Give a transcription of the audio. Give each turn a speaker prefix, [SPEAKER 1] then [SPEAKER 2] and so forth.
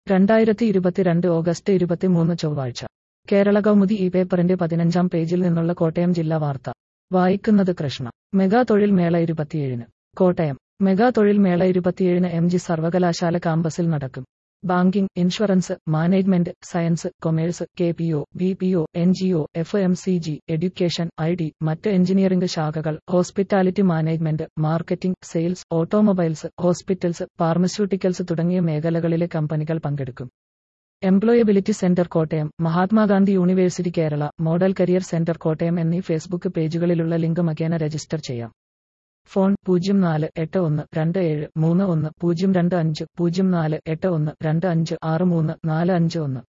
[SPEAKER 1] രണ്ടായിരത്തി ഇരുപത്തിരണ്ട് ഓഗസ്റ്റ് ഇരുപത്തിമൂന്ന് ചൊവ്വാഴ്ച കേരള കൗമുദി ഈ പേപ്പറിന്റെ പതിനഞ്ചാം പേജിൽ നിന്നുള്ള കോട്ടയം ജില്ലാ വാർത്ത വായിക്കുന്നത് കൃഷ്ണ മെഗാ തൊഴിൽ മേള ഇരുപത്തിയേഴിന് കോട്ടയം മെഗാ തൊഴിൽ മേള ഇരുപത്തിയേഴിന് എം ജി സർവകലാശാല കാമ്പസിൽ നടക്കും banking insurance management science commerce K P O B P O N G O F M C G education I T മറ്റ് എഞ്ചിനീയറിംഗ് ശാഖകൾ hospitality management marketing sales automobiles hospitals pharmaceuticals തുടങ്ങിയ മേഖലകളിലെ കമ്പനികൾ പങ്കെടുക്കും employability centre Kottayam Mahatma Gandhi university Kerala model career centre Kottayam എന്നീ Facebook പേജുകളിലുള്ള link മുഖേന register ചെയ്യാം ഫോൺ പൂജ്യം നാല് എട്ട് ഒന്ന് രണ്ട് ഏഴ് മൂന്ന് ഒന്ന് പൂജ്യം രണ്ട് അഞ്ച് പൂജ്യം നാല് എട്ട് ഒന്ന് രണ്ട് അഞ്ച് ആറ് മൂന്ന് നാല് അഞ്ച് ഒന്ന്